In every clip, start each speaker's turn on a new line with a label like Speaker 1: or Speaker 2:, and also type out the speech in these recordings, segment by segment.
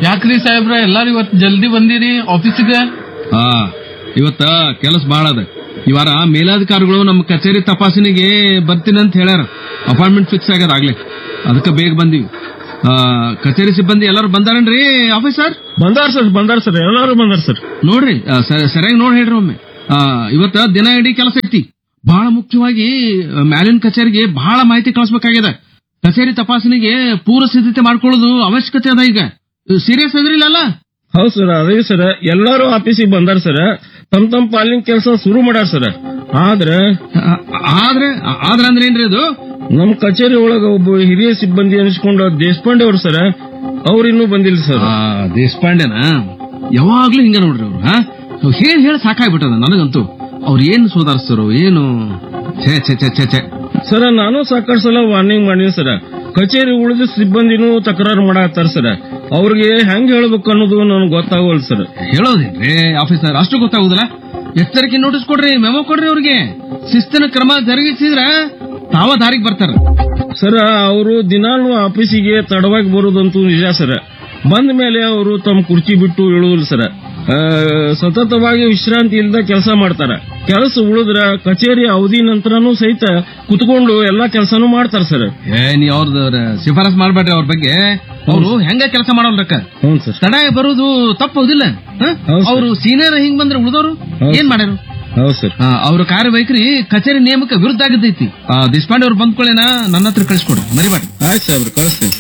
Speaker 1: ಯಾಕ್ರಿ ಸಾಹೇಬ್ರ ಎಲ್ಲಾರು ಇವತ್ ಜಲ್ದಿ ಬಂದಿರಿ ಆಫೀಸಿಗೆ
Speaker 2: ಹಾ ಇವತ್ತ ಕೆಲಸ ಬಾಳ ಅದ ಈ ವಾರ ಮೇಲಾಧಿಕಾರಿಗಳು ನಮ್ಮ ಕಚೇರಿ ತಪಾಸಣೆಗೆ ಬರ್ತೀನಂತ ಹೇಳ್ಯಾರ ಅಪಾಯಿಂಟ್ಮೆಂಟ್ ಫಿಕ್ಸ್ ಆಗ್ಯದ ಆಗ್ಲೇ ಅದಕ್ಕೆ ಬೇಗ ಬಂದೀವಿ ಆ, ಕಚೇರಿ ಸಿಬ್ಬಂದಿ ಎಲ್ಲರೂ ಬಂದಾರನ್ರಿ ಆಫೀಸರ್
Speaker 3: ಬಂದಾರ ಸರ್ ಬಂದಾರ ಸರ್ ಎಲ್ಲಾರು ಬಂದಾರ ಸರ್
Speaker 2: ನೋಡ್ರಿ ಆ, ಸ- ಸರಿಯಾಗಿ ನೋಡಿ ಹೇಳ್ರಿ ಒಮ್ಮೆ ಆ, ಇವತ್ತ ದಿನ ಇಡೀ ಕೆಲಸ ಐತಿ ಬಹಳ ಮುಖ್ಯವಾಗಿ ಆ, ಮ್ಯಾಲಿನ ಕಚೇರಿಗೆ ಬಹಳ ಮಾಹಿತಿ ಕಳಿಸ್ಬೇಕಾಗ್ಯದ ಕಚೇರಿ ತಪಾಸಣೆಗೆ ಪೂರ್ವ ಸಿದ್ಧತೆ ಮಾಡ್ಕೊಳ್ಳೋದು ಅವಶ್ಯಕತೆ ಅದ ಈಗ ಸೀರಿಯಸ್ ಅದ್ರಿಲ್ಲ
Speaker 3: ಹೌದ್ ಸರ್ ಅದೇ ಸರ್ ಎಲ್ಲಾರು ಆಫೀಸಿಗೆ ಬಂದಾರ ಸರ್ ತಮ್ ತಮ್ ಪಾಲಿನ ಕೆಲಸ ಶುರು ಮಾಡ್ಯಾರ ಸರ್ ಆದ್ರ
Speaker 2: ಆದ್ರೆ ಆದ್ರೆ ಅಂದ್ರೆ ಏನ್ರಿ ಅದು
Speaker 3: ನಮ್ ಕಚೇರಿ ಒಳಗ ಒಬ್ಬ ಹಿರಿಯ ಸಿಬ್ಬಂದಿ ಅನಿಸ್ಕೊಂಡು ದೇಶಪಾಂಡೆ ಅವ್ರು ಸರ್ ಅವ್ರು ಇನ್ನೂ ಬಂದಿಲ್ಲ ಸರ್
Speaker 2: ಆ, ದೇಶಪಾಂಡೆನ ಯಾವಾಗ್ಲೂ ಹಿಂಗ ನೋಡ್ರಿ ಅವ್ರು ಹಾ ಹೇಳಿ ಹೇಳಿ ಸಾಕಾಗ್ಬಿಟ್ಟದ ನನಗಂತೂ ಅವ್ರು ಏನ್ ಸುಧಾರಿಸ್ತಾರೋ ಏನು ಛೇ ಛೇ ಛೇ ಛೇ ಛೇ
Speaker 3: ಸರ್ ನಾನು ಸಾಕಷ್ಟು ಸಲ ವಾರ್ನಿಂಗ್ ಮಾಡೀನಿ ಸರ್ ಕಚೇರಿ ಉಳಿದ ಸಿಬ್ಬಂದಿನೂ ತಕರಾರು ಮಾಡತ್ತಾರ ಸರ್ ಅವ್ರಿಗೆ ಹೆಂಗ್ ಹೇಳ್ಬೇಕು ಅನ್ನೋದು ನನಗೆ ಗೊತ್ತಾಗವಲ್ ಸರ್
Speaker 2: ಹೇಳೋದೇನ್ರಿ ಆಫೀಸರ್ ಅಷ್ಟು ಗೊತ್ತಾಗುದಿಲ್ಲ ಎಚ್ಚರಿಕೆ ನೋಟಿಸ್ ಕೊಡ್ರಿ ಮೆಮೊ ಕೊಡ್ರಿ ಅವ್ರಿಗೆ ಶಿಸ್ತಿನ ಕ್ರಮ ಜರುಗಿಸಿದ್ರ ತಾವ ದಾರಿಗೆ ಬರ್ತಾರ
Speaker 3: ಸರ್ ಅವರು ದಿನಾಲು ಆಫೀಸಿಗೆ ತಡವಾಗಿ ಬರೋದಂತೂ ನಿಜ ಸರ್ ಬಂದ ಮೇಲೆ ಅವರು ತಮ್ಮ ಕುರ್ಚಿ ಬಿಟ್ಟು ಇಳುವುದಿಲ್ಲ ಸರ್ ಆ, ಸತತವಾಗಿ ವಿಶ್ರಾಂತಿ ಇಲ್ಲದ ಕೆಲಸ ಮಾಡ್ತಾರ ಕೆಲಸ ಉಳಿದ್ರ ಕಚೇರಿ ಅವಧಿ ನಂತರನೂ ಸಹಿತ ಕುತ್ಕೊಂಡು ಎಲ್ಲಾ ಕೆಲಸನೂ ಮಾಡ್ತಾರ ಸರ್
Speaker 2: ಏ ನೀ ಅವ್ರದ್ದು ಶಿಫಾರಸ್ ಮಾಡ್ಬೇಡ್ರಿ ಅವ್ರ ಬಗ್ಗೆ ಅವ್ರು ಹೆಂಗ ಕೆಲಸ ಮಾಡೋಲ್ರಕ್ಕ
Speaker 3: ಹ್ಞೂ ಸರ್
Speaker 2: ತಡ ಬರೋದು ತಪ್ಪು ಹೌದಿಲ್ಲ
Speaker 3: ಹೌದು ಸರ್.
Speaker 2: ಅವರು ಸೀನಿಯರ್ ಹಿಂಗ್ ಬಂದ್ರೆ ಉಳಿದವರು
Speaker 3: ಹೌದು.
Speaker 2: ಏನ್ ಮಾಡ್ಯಾರು
Speaker 3: ಹೌದು ಸರ್
Speaker 2: ಆ, ಅವ್ರ ಕಾರ್ಯವೈಖರಿ ಕಚೇರಿ ನಿಯಮಕ್ಕೆ ವಿರುದ್ಧ ಆಗಿದ್ದೈತಿ ಆ, ದೇಶಪಾಂಡೆ ಅವ್ರು ಬಂದ್ಕೊಳ್ಳೇನ ನನ್ನ ಹತ್ರ ಕಳಿಸ್ಕೊಡ್ರಿ ಮರಿಬೇಡ್ರಿ
Speaker 3: ಆಯ್ತು ಸಾಹೇಬ್ರು ಕಳಿಸ್ತೀನಿ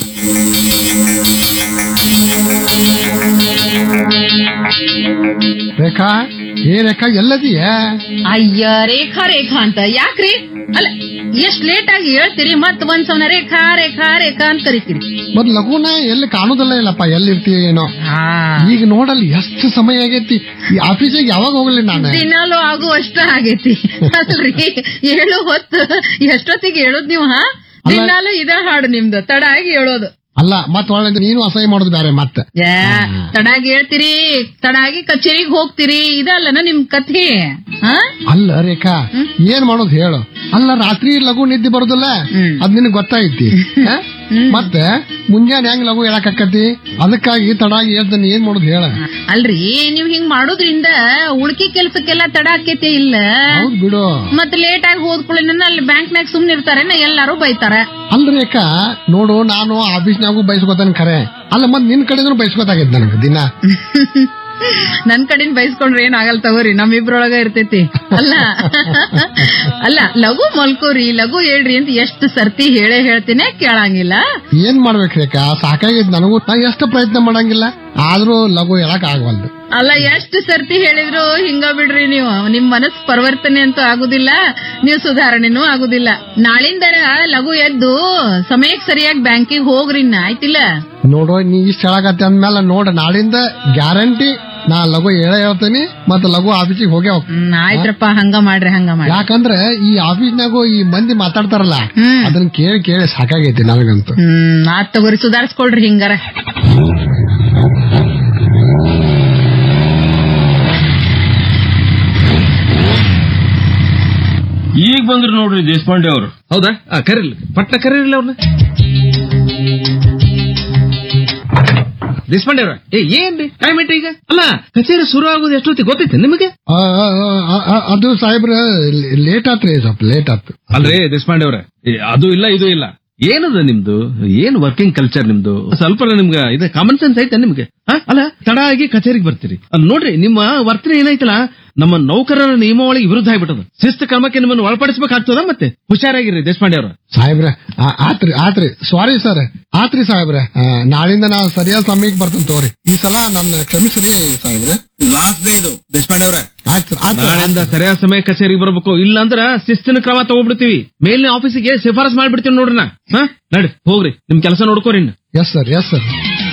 Speaker 4: ರೇಖಾ ಏ ರೇಖಾ ಎಲ್ಲದೀಯ
Speaker 5: ಅಯ್ಯ ರೇಖಾ ರೇಖಾ ಅಂತ ಯಾಕ್ರಿ ಅಲ್ಲ ಎಷ್ಟ್ ಲೇಟ್ ಆಗಿ ಹೇಳ್ತೀರಿ ಮತ್ ಒಂದ್ ಸವನ ರೇಖಾ ರೇಖಾ ರೇಖಾ ಅಂತ ಕರಿತೀರಿ
Speaker 4: ಮತ್ ಲಘುನ ಎಲ್ಲಿ ಕಾಣುದಿಲ್ಲ ಇಲ್ಲಪ್ಪ ಎಲ್ಲಿರ್ತೀಯ ಏನೋ ಈಗ ನೋಡಲ್ಲಿ ಎಷ್ಟು ಸಮಯ ಆಗೈತಿ ಈ ಆಫೀಸಿಗೆ ಯಾವಾಗ ಹೋಗ್ಲಿ ನಾನು
Speaker 5: ದಿನಾಲು ಆಗುವಷ್ಟ ಆಗೈತಿ ಅಲ್ರಿ ಹೇಳು ಹೊತ್ತು ಎಷ್ಟೊತ್ತಿಗೆ ಹೇಳುದ್ ನೀವು ಹಾ ದಿನಾಲು ಇದ ಹಾಡು ನಿಮ್ದು ತಡ ಆಗಿ ಹೇಳೋದು
Speaker 4: ಅಲ್ಲ ಮತ್ ಒಳ್ಳೆ ನೀನು ಅಸಹ್ಯ ಮಾಡೋದು ಬೇರೆ ಮತ್ತೆ
Speaker 5: ಯಾ, ತಡಾಗಿ ಹೇಳ್ತೀರಿ ತಡಾಗಿ ಕಚೇರಿಗೆ ಹೋಗ್ತೀರಿ ಇದಲ್ಲನ ನಿಮ್ ಕಥೆ ಹಾ
Speaker 4: ಅಲ್ಲ ರೇಖಾ ಏನ್ ಮಾಡೋದು ಹೇಳು ಅಲ್ಲ ರಾತ್ರಿ ಲಘು ನಿದ್ದೆ ಬರೋದಿಲ್ಲ
Speaker 5: ಹ್ಮ್.
Speaker 4: ಅದ್ ನಿನಗ್ ಗೊತ್ತಾಯ್ತಿ ಹ? ಮತ್ತೆ ಮುಂಜಾನೆ ಹೆಂಗ್ ಲಘು ಹೇಳಕ್ಕಾಕತಿ ಅದಕ್ಕಾಗಿ ತಡಾಗಿ ಹೇಳ್ತಾನೆ ಏನ್ ಮಾಡೋದು ಹೇಳ
Speaker 5: ಅಲ್ರಿ ನೀವ್ ಹಿಂಗ್ ಮಾಡೋದ್ರಿಂದ ಉಳ್ಕಿ ಕೆಲ್ಸಕ್ಕೆಲ್ಲ ತಡ ಆಕೇತಿ ಇಲ್ಲ
Speaker 4: ಹೌದ್ ಬಿಡು
Speaker 5: ಮತ್ ಲೇಟ್ ಆಗಿ ಹೋದ್ಕೊಳ್ಳಿ ಅಲ್ಲಿ ಬ್ಯಾಂಕ್ನಾಗ ಸುಮ್ನೆ ಇರ್ತಾರೇನ ಎಲ್ಲಾರು ಬೈತಾರ
Speaker 4: ಅಲ್ಲ ರೇಖಾ ನೋಡು ನಾನು ಆಫೀಸ್ನಾಗೂ ಬಯಸ್ಕೊತಾನೆ ಖರೆ ಅಲ್ಲ ಮತ್ ನಿನ್ ಕಡೆನೂ ಬಯಸ್ಕೊತಾಗೈತಿ ನನಗೆ ದಿನ
Speaker 5: ನನ್ ಕಡೆನ್ ಬೈಸ್ಕೊಂಡ್ರೆ ಏನ್ ಆಗಲ್ ತಗೋರಿ ನಮ್ಮಿಬ್ರೊಳಗ ಇರ್ತೈತಿ ಅಲ್ಲ ಅಲ್ಲ ಲಘು ಮಲ್ಕೋರಿ ಲಘು ಹೇಳ್ರಿ ಅಂತ ಎಷ್ಟು ಸರ್ತಿ ಹೇಳೇ ಹೇಳ್ತೀನಿ ಕೇಳಂಗಿಲ್ಲ
Speaker 4: ಏನ್ ಮಾಡ್ಬೇಕು ರೇಖಾ ಸಾಕಾಗೈತಿ ನನಗೂ ನಾ ಎಷ್ಟು ಪ್ರಯತ್ನ ಮಾಡಂಗಿಲ್ಲ ಆದ್ರೂ ಲಘು ಹೇಳಕ್ ಆಗವಲ್ದು
Speaker 5: ಅಲ್ಲ ಎಷ್ಟು ಸರ್ತಿ ಹೇಳಿದ್ರು ಹಿಂಗ ಬಿಡ್ರಿ ನೀವು ನಿಮ್ ಮನಸ್ ಪರಿವರ್ತನೆ ಅಂತೂ ಆಗುದಿಲ್ಲ ನೀವು ಸುಧಾರಣೆನೂ ಆಗುದಿಲ್ಲ ನಾಳಿಂದರ ಲಘು ಎದ್ದು ಸಮಯಕ್ಕೆ ಸರಿಯಾಗಿ ಬ್ಯಾಂಕಿಗೆ ಹೋಗ್ರಿ ಇನ್ನ ಆಯ್ತಿಲ್ಲ
Speaker 4: ನೋಡು ನೀ ಇಷ್ಟ ಹೇಳಕತ್ತೆ ಅಂದ್ಮೇಲೆ ನೋಡ ನಾಳಿಂದ ಗ್ಯಾರಂಟಿ ನಾ ಲಘು ಹೇಳ ಹೇಳ್ತೀನಿ ಮತ್ತ ಲಘು ಆಫೀಸಿಗೆ ಹೋಗೇ ಹೋಗ್ತೀನಿ
Speaker 5: ಹ್ಮ್ ಆಯ್ತ್ರಪ್ಪ ಹಂಗ ಮಾಡ್ರಿ ಹಂಗ ಮಾಡ್ರಿ
Speaker 4: ಯಾಕಂದ್ರೆ ಈ ಆಫೀಸ್ನಾಗೂ ಈ ಮಂದಿ ಮಾತಾಡ್ತಾರಲ್ಲ
Speaker 5: ಹ್ಮ್.
Speaker 4: ಅದನ್ನ ಕೇಳಿ ಕೇಳಿ ಸಾಕಾಗೈತಿ ನನಗಂತೂ
Speaker 5: ಹ್ಮ್ ಆತ್ ತಗೋರಿ ಸುಧಾರಿಸ್ಕೊಳ್ರಿ ಹಿಂಗಾರ
Speaker 3: ಈಗ ಬಂದ್ರು ನೋಡ್ರಿ ದೇಶಪಾಂಡೆ ಅವರು
Speaker 2: ಹೌದಾ ಆ, ಕರೀಲಿ ಪಟ್ಟ ಕರೀರಿಲ್ಲ ಅವ್ರನ್ನ ದೇಶಪಾಂಡೆ ಅವ್ರ ಏ ಏನ್ರಿ ಟೈಮ್ ಐತೆ ಈಗ ಅಲ್ಲ ಕಚೇರಿ ಶುರು ಆಗೋದು ಎಷ್ಟೊತ್ತಿಗೆ ಗೊತ್ತೈತೆ ನಿಮಗೆ
Speaker 4: ಆ, ಆ, ಆ, ಆ, ಅದು ಸಾಹೇಬ್ರ ಲೇಟ್ ಆತ್ರಿ ಸ್ವಲ್ಪ ಲೇಟ್ ಆತ್
Speaker 2: ಅಲ್ರಿ ದೇಶಪಾಂಡೆ ಅವ್ರ ಅದು ಇಲ್ಲ ಇದು ಇಲ್ಲ ಏನದ ನಿಮ್ದು ಏನ್ ವರ್ಕಿಂಗ್ ಕಲ್ಚರ್ ನಿಮ್ದು ಸ್ವಲ್ಪ ನಿಮ್ಗ ಇದು ಕಾಮನ್ ಸೆನ್ಸ್ ಐತೆ ನಿಮ್ಗೆ ಆ? ಅಲ್ಲ ತಡ ಆಗಿ ಕಚೇರಿಗೆ ಬರ್ತೀರಿ ಅದ್ ನೋಡ್ರಿ ನಿಮ್ಮ ವರ್ತನೆ ಏನೈತಲ್ಲ ನಮ್ಮ ನೌಕರರ ನಿಯಮಾವಳಿಗೆ ವಿರುದ್ಧ ಆಗ್ಬಿಟ್ಟದ ಶಿಸ್ತು ಕ್ರಮಕ್ಕೆ ನಿಮ್ಮನ್ನು ಒಳಪಡಿಸಬೇಕಾಗ್ತದ ಮತ್ತೆ ಹುಷಾರಾಗಿರಿ ದೇಶಪಾಂಡೆ ಅವ್ರ
Speaker 4: ಸಾಹೇಬ್ರ ಆ, ಆತ್ರಿ ಆತ್ರಿ ಸಾರಿ ಸರ್ ಆತ್ರಿ ಸಾಹೇಬ್ರ ಆ, ನಾಳಿಂದ ನಾ ಸರಿಯಾದ ಸಮಯಕ್ಕೆ ಬರ್ತೇನೆ ತಗೋರಿ ಈ ಸಲ ನನ್ನ ಕ್ಷಮಿಸ್ರಿ ಸಾಹೇಬ್ರ
Speaker 2: ಲಾಸ್ಟ್ ಡೇ ಇದು ದೇಶಪಾಂಡೆ ಅವ್ರ
Speaker 4: ಆಯ್ತು ಆಯ್ತು
Speaker 2: ನಾಳೆಯಿಂದ ಸರಿಯಾದ ಸಮಯ ಕಚೇರಿಗೆ ಬರ್ಬೇಕು ಇಲ್ಲ ಅಂದ್ರ ಶಿಸ್ತಿನ ಕ್ರಮ ತಗೊಬಿಡ್ತೀವಿ ಮೇಲಿನ ಆಫೀಸಿಗೆ ಶಿಫಾರಸ್ ಮಾಡ್ಬಿಡ್ತೀವಿ ನೋಡ್ರಿ ನಾ ಹಾ ನಡಿ ಹೋಗ್ರಿ ನಿಮ್ ಕೆಲಸ ನೋಡ್ಕೋರಿ ಇನ್ನು.
Speaker 4: Yes sir yes sir